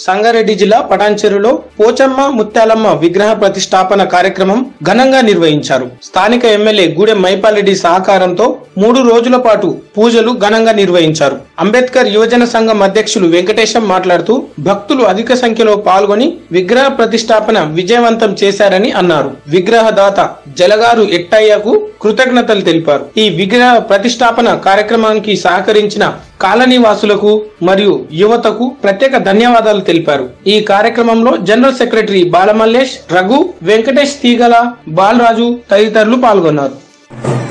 సంగారెడ్డి జిల్లా పటాన్చెరులో పోచమ్మ ముత్యాలమ్మ విగ్రహ ప్రతిష్టాపన కార్యక్రమం ఘనంగా నిర్వహించారు స్థానిక ఎమ్మెల్యే గూడెం మైపాలరెడ్డి సహకారంతో మూడు రోజుల పాటు పూజలు ఘనంగా నిర్వహించారు అంబేద్కర్ యువజన సంఘం అధ్యక్షులు వెంకటేశం మాట్లాడుతూ భక్తులు అధిక సంఖ్యలో పాల్గొని విగ్రహ ప్రతిష్టాపన విజయవంతం చేశారని అన్నారు విగ్రహదాత జలగారు ఎట్టయ్యకు కృతజ్ఞతలు తెలిపారు ఈ విగ్రహ ప్రతిష్టాపన కార్యక్రమానికి సహకరించిన కాలనీవాసులకు మరియు యువతకు ప్రత్యేక ధన్యవాదాలు తెలిపారు ఈ కార్యక్రమంలో జనరల్ సెక్రటరీ బాలమల్లేష్ రఘు వెంకటేష్ తీగల బాలరాజు తదితరులు పాల్గొన్నారు